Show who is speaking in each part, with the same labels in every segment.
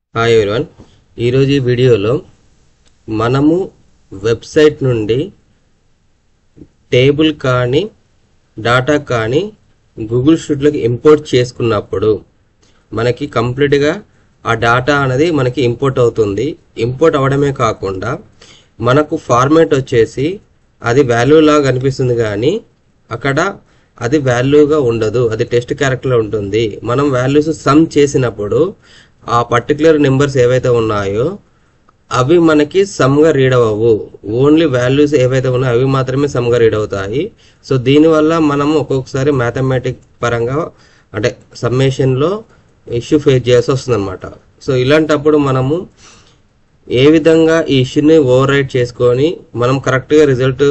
Speaker 1: hi everyone ఈరోజు ఈ వీడియోలో మనము వెబ్సైట్ నుండి టేబుల్ కానీ డాటా కానీ గూగుల్ షీట్లోకి ఇంపోర్ట్ చేసుకున్నప్పుడు మనకి కంప్లీట్గా ఆ డాటా అనేది మనకి ఇంపోర్ట్ అవుతుంది ఇంపోర్ట్ అవ్వడమే కాకుండా మనకు ఫార్మేట్ వచ్చేసి అది వాల్యూ లాగా కనిపిస్తుంది కానీ అక్కడ అది వాల్యూగా ఉండదు అది టెస్ట్ క్యారెక్టర్లో ఉంటుంది మనం వాల్యూస్ సమ్ చేసినప్పుడు ఆ పర్టికులర్ నెంబర్స్ ఏవైతే ఉన్నాయో అవి మనకి సమ్గా రీడ్ అవ్వవు ఓన్లీ వాల్యూస్ ఏవైతే ఉన్నాయో అవి మాత్రమే సమ్గా రీడ్ అవుతాయి సో దీనివల్ల మనం ఒక్కొక్కసారి మ్యాథమెటిక్ పరంగా అంటే సమ్మేషన్లో ఇష్యూ ఫేస్ చేయాల్సి వస్తుంది అనమాట సో ఇలాంటప్పుడు మనము ఏ విధంగా ఈ ఇష్యూని ఓవర్ రైడ్ చేసుకొని మనం కరెక్ట్గా రిజల్ట్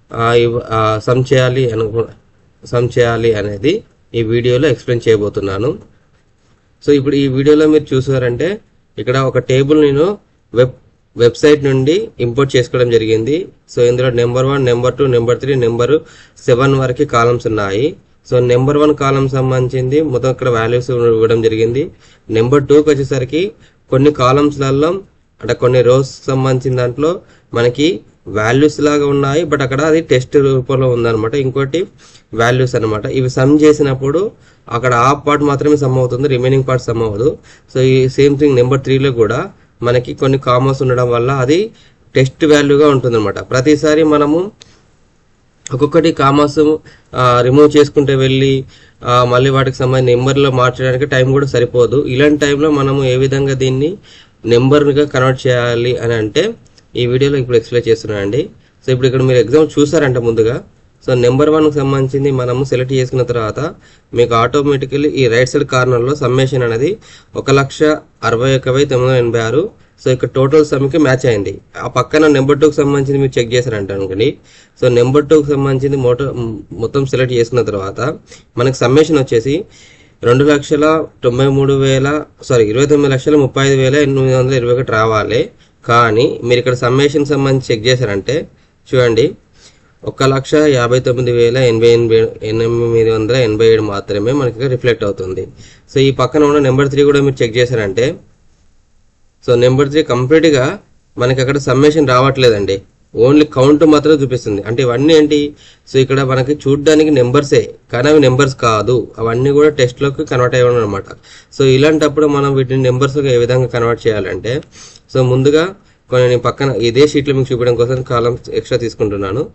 Speaker 1: సమ్ చేయాలి అనుకు సమ్ చేయాలి అనేది ఈ వీడియోలో ఎక్స్ప్లెయిన్ చేయబోతున్నాను సో ఇప్పుడు ఈ వీడియోలో మీరు చూసారంటే ఇక్కడ ఒక టేబుల్ నేను వెబ్ వెబ్సైట్ నుండి ఇంపోర్ట్ చేసుకోవడం జరిగింది సో ఇందులో number one number two number three number seven వరకు కాలమ్స్ ఉన్నాయి సో నెంబర్ వన్ కాలం సంబంధించింది మొత్తం ఇక్కడ వాల్యూస్ ఇవ్వడం జరిగింది నెంబర్ టూకి వచ్చేసరికి కొన్ని కాలమ్స్లలో అంటే కొన్ని రోస్ సంబంధించిన దాంట్లో మనకి వాల్యూస్ లాగా ఉన్నాయి బట్ అక్కడ అది టెస్ట్ రూపంలో ఉందన్నమాట ఇంకోటి వాల్యూస్ అనమాట ఇవి సమ్ చేసినప్పుడు అక్కడ ఆ పార్ట్ మాత్రమే సమ్ అవుతుంది రిమైనింగ్ పార్ట్ సమ్ అవ్వదు సో ఈ సేమ్ థింగ్ నెంబర్ త్రీలో కూడా మనకి కొన్ని కామర్స్ ఉండడం వల్ల అది టెస్ట్ వాల్యూగా ఉంటుంది అనమాట ప్రతిసారి మనము ఒక్కొక్కటి కామర్స్ రిమూవ్ చేసుకుంటే వెళ్ళి మళ్ళీ వాటికి సంబంధించిన నెంబర్లో మార్చడానికి టైం కూడా సరిపోదు ఇలాంటి టైంలో మనము ఏ విధంగా దీన్ని నెంబర్గా కన్వర్ట్ చేయాలి అని అంటే ఈ వీడియోలో ఇప్పుడు ఎక్స్ప్లెయిన్ చేస్తున్నానండి సో ఇప్పుడు ఇక్కడ మీరు ఎగ్జామ్ చూసారంట ముందుగా సో నెంబర్ వన్కి సంబంధించింది మనము సెలెక్ట్ చేసుకున్న తర్వాత మీకు ఆటోమేటికల్లీ ఈ రైట్ సైడ్ కార్నర్లో సమ్మేషన్ అనేది ఒక లక్ష అరవై ఒక వెయ్యి తొమ్మిది వందల ఎనభై ఆరు సో ఇక్కడ టోటల్ సమ్కి మ్యాచ్ అయింది ఆ పక్కన నెంబర్ టూకి సంబంధించింది మీరు చెక్ చేశారంట అనుకోండి సో నెంబర్ టూకి సంబంధించింది మోటో మొత్తం సెలెక్ట్ చేసుకున్న తర్వాత మనకి సమ్మేషన్ వచ్చేసి రెండు లక్షల తొంభై మూడు వేల సారీ ఇరవై తొమ్మిది లక్షల ముప్పై ఐదు వేల ఎనిమిది వందల ఇరవై ఒకటి రావాలి కానీ మీరు ఇక్కడ సమ్మేషన్ సంబంధించి చెక్ చేశారంటే చూడండి ఒక లక్ష యాభై తొమ్మిది వేల ఎనభై ఎనభై ఎనిమిది వందల ఎనభై ఏడు మాత్రమే మనకి రిఫ్లెక్ట్ అవుతుంది సో ఈ పక్కన ఉన్న నెంబర్ త్రీ కూడా మీరు చెక్ చేశారంటే సో నెంబర్ త్రీ కంప్లీట్గా మనకి అక్కడ సమ్మేషన్ రావట్లేదండి ఓన్లీ కౌంట్ మాత్రమే చూపిస్తుంది అంటే ఇవన్నీ ఏంటి సో ఇక్కడ మనకి చూడడానికి నెంబర్సే కానీ అవి నెంబర్స్ కాదు అవన్నీ కూడా టెస్ట్లోకి కన్వర్ట్ అయ్యి అనమాట సో ఇలాంటప్పుడు మనం వీటిని నెంబర్స్గా ఏ విధంగా కన్వర్ట్ చేయాలంటే సో ముందుగా కొన్ని నేను పక్కన ఇదే షీట్లో మీకు చూపించడం కోసం కాలమ్స్ ఎక్స్ట్రా తీసుకుంటున్నాను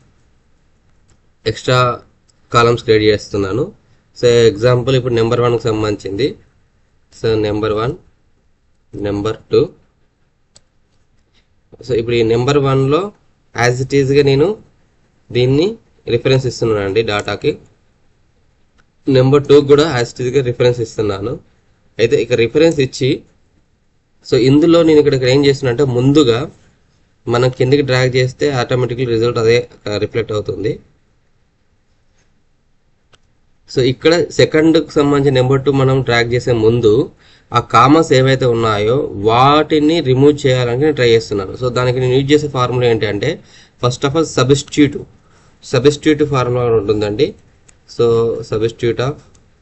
Speaker 1: ఎక్స్ట్రా కాలమ్స్ క్రియేట్ చేస్తున్నాను సో ఎగ్జాంపుల్ ఇప్పుడు నెంబర్ వన్కి సంబంధించింది so number one number two so ఇప్పుడు ఈ నెంబర్ వన్లో యాజ్ ఇట్ ఈజ్గా నేను దీన్ని రిఫరెన్స్ ఇస్తున్నాను అండి డాటాకి నెంబర్ టూ కూడా యాజ్ ఇట్ ఈజ్గా రిఫరెన్స్ ఇస్తున్నాను అయితే ఇక రిఫరెన్స్ ఇచ్చి సో ఇందులో నేను ఇక్కడ ఏం చేస్తున్నా అంటే ముందుగా మనం కిందకి డ్రాగ్ చేస్తే ఆటోమేటిక్లీ రిజల్ట్ అదే రిఫ్లెక్ట్ అవుతుంది సో ఇక్కడ సెకండ్కి సంబంధించిన నెంబర్ టూ మనం ట్రాక్ చేసే ముందు ఆ కామర్స్ ఏవైతే ఉన్నాయో వాటిని రిమూవ్ చేయాలని నేను ట్రై చేస్తున్నాను సో దానికి నేను యూజ్ చేసే ఫార్ములా ఏంటంటే first of all substitute substitute formula ఉంటుందండి సో సబ్స్టిట్యూట్ ఆఫ్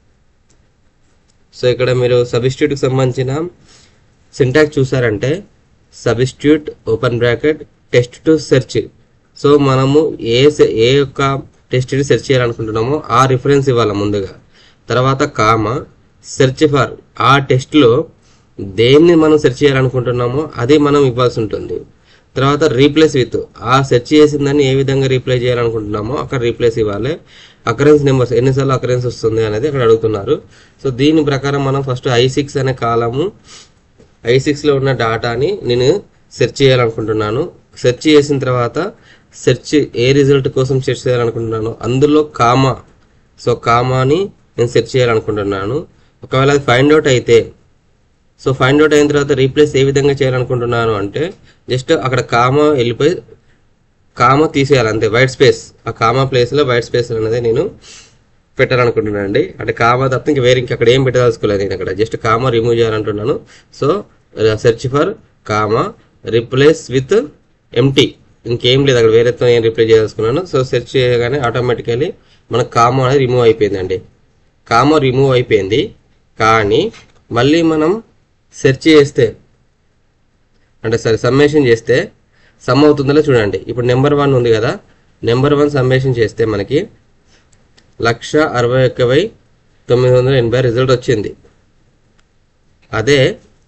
Speaker 1: సో ఇక్కడ మీరు సబ్స్టిట్యూట్కి సంబంధించిన సింటాక్ చూసారంటే substitute open bracket test to search so మనము ఏ ఏ యొక్క టెస్ట్ని సెర్చ్ చేయాలనుకుంటున్నామో ఆ రిఫరెన్స్ ఇవ్వాలి ముందుగా తర్వాత కామ సెర్చ్ ఫర్ ఆ టెస్ట్లో దేన్ని మనం సెర్చ్ చేయాలనుకుంటున్నామో అది మనం ఇవ్వాల్సి ఉంటుంది తర్వాత రీప్లేస్ విత్ ఆ సెర్చ్ చేసిన దాన్ని ఏ విధంగా రీప్లేస్ చేయాలనుకుంటున్నామో అక్కడ రీప్లేస్ ఇవ్వాలి అకరెన్స్ నెంబర్స్ ఎన్నిసార్లు అకరెన్స్ వస్తుంది అనేది అక్కడ అడుగుతున్నారు సో దీని ప్రకారం మనం ఫస్ట్ ఐ సిక్స్ అనే కాలము ఐ సిక్స్లో ఉన్న డాటాని నేను సెర్చ్ చేయాలనుకుంటున్నాను సెర్చ్ చేసిన తర్వాత సెర్చ్ ఏ రిజల్ట్ కోసం సెర్చ్ చేయాలనుకుంటున్నాను అందులో కామా సో కామాని నేను సెర్చ్ చేయాలనుకుంటున్నాను ఒకవేళ అది ఫైండ్ అవుట్ అయితే సో ఫైండ్ అవుట్ అయిన తర్వాత రీప్లేస్ ఏ విధంగా చేయాలనుకుంటున్నాను అంటే జస్ట్ అక్కడ కామా వెళ్ళిపోయి కామా తీసేయాలి అంతే వైట్ స్పేస్ ఆ కామా ప్లేస్లో వైట్ స్పేస్ అనేది నేను పెట్టాలనుకుంటున్నాను అండి అంటే కామా తప్ప ఇంక వేరే ఇంకక్కడ ఏం పెట్టదలుచుకోలేదు నేను అక్కడ జస్ట్ కామా రిమూవ్ చేయాలంటున్నాను so search for comma replace with empty ఇంకేం లేదు అక్కడ వేరేతో ఏం రిప్లై చేసుకున్నాను సో సెర్చ్ చేయగానే ఆటోమేటికలీ మన కామో అనేది రిమూవ్ అయిపోయిందండి కామో రిమూవ్ అయిపోయింది కానీ మళ్ళీ మనం సెర్చ్ చేస్తే అంటే సరే సమ్మేషన్ చేస్తే సమ్ అవుతుందో చూడండి ఇప్పుడు నెంబర్ వన్ ఉంది కదా నెంబర్ వన్ సమ్మేషన్ చేస్తే మనకి లక్ష అరవై ఒక్క వై తొమ్మిది వందల ఎనభై రిజల్ట్ వచ్చింది అదే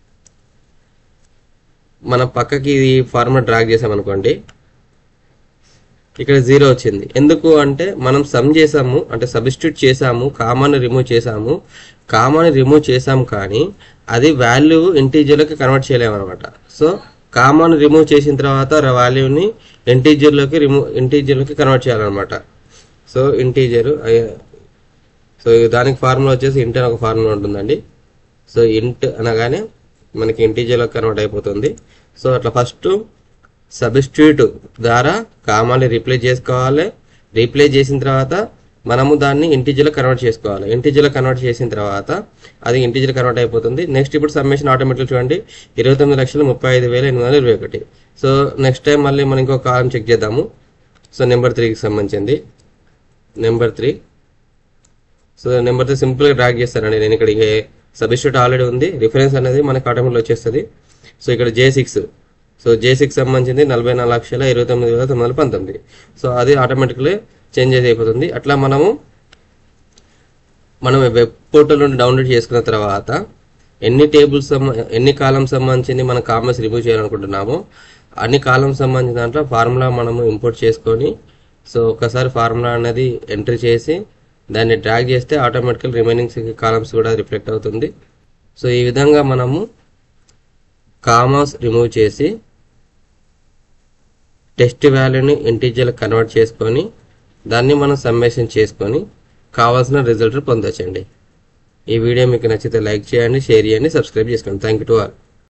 Speaker 1: మన పక్కకి ఇది ఫార్ములా డ్రాగ్ చేసామనుకోండి ఇక్కడ జీరో వచ్చింది ఎందుకు అంటే మనం సమ్ చేసాము అంటే సబ్స్టిట్యూట్ చేసాము కామన్ రిమూవ్ చేసాము కామన్ రిమూవ్ చేసాము కానీ అది వాల్యూ ఇంటీజర్లోకి కన్వర్ట్ చేయలేము అనమాట సో కామన్ రిమూవ్ చేసిన తర్వాత వాల్యూని ఇంటీజర్లోకి రిమూవ్ ఇంటీజర్లోకి కన్వర్ట్ చేయాలన్నమాట సో ఇంటీజర్ సో దానికి ఫార్ములా వచ్చేసి ఇంట్ అని ఒక ఫార్ములా ఉంటుందండి సో ఇంట్ అనగానే మనకి ఇంటీజర్లోకి కన్వర్ట్ అయిపోతుంది సో అట్లా ఫస్ట్ సబ్స్టిట్యూట్ ద్వారా కామాన్ని రీప్లేస్ చేసుకోవాలి రీప్లేస్ చేసిన తర్వాత మనము దాన్ని ఇంటిజర్లో కన్వర్ట్ చేసుకోవాలి ఇంటిజర్లో కన్వర్ట్ చేసిన తర్వాత అది ఇంటిజర్ కన్వర్ట్ అయిపోతుంది నెక్స్ట్ ఇప్పుడు సమ్మేషన్ ఆటోమేటిక్ చూడండి ఇరవై తొమ్మిది లక్షల ముప్పై ఐదు వేల ఎనిమిది వందల ఇరవై ఒకటి సో నెక్స్ట్ టైం మళ్ళీ మనం ఇంకో కాలం చెక్ చేద్దాము సో నెంబర్ త్రీకి సంబంధించింది number three so number three సింపుల్గా డ్రాగ్ చేస్తానండి నేను ఇక్కడ సబ్స్టిట్యూట్ ఆల్రెడీ ఉంది రిఫరెన్స్ అనేది మనకి ఆటోమేటిక్ వచ్చేస్తుంది సో ఇక్కడ J six so J six సంబంధించింది నలభై నాలుగు లక్షల ఇరవై తొమ్మిది వేల తొమ్మిది వందల పంతొమ్మిది సో అది ఆటోమేటిక్లీ చేంజెస్ అయిపోతుంది అట్లా మనము మనం వెబ్ పోర్టల్ నుండి డౌన్లోడ్ చేసుకున్న తర్వాత ఎన్ని టేబుల్స్ ఎన్ని కాలమ్స్ సంబంధించింది మనం కామర్స్ రిమూవ్ చేయాలనుకుంటున్నామో అన్ని కాలమ్స్ సంబంధించిన దాంట్లో ఫార్ములా మనము ఇంపోర్ట్ చేసుకొని సో ఒకసారి ఫార్ములా అనేది ఎంట్రీ చేసి దాన్ని డ్రాగ్ చేస్తే ఆటోమేటికల్ రిమైనింగ్ కాలమ్స్ కూడా రిఫ్లెక్ట్ అవుతుంది సో ఈ విధంగా మనము కామర్స్ రిమూవ్ చేసి టెస్ట్ వాల్యూని ఇంటీజర్ కన్వర్ట్ చేసుకొని దాన్ని మనం సమ్మేషన్ చేసుకొని కావాల్సిన రిజల్ట్ పొందొచ్చండి ఈ వీడియో మీకు నచ్చితే లైక్ చేయండి షేర్ చేయండి సబ్స్క్రైబ్ చేసుకోండి థ్యాంక్ యూ టు ఆల్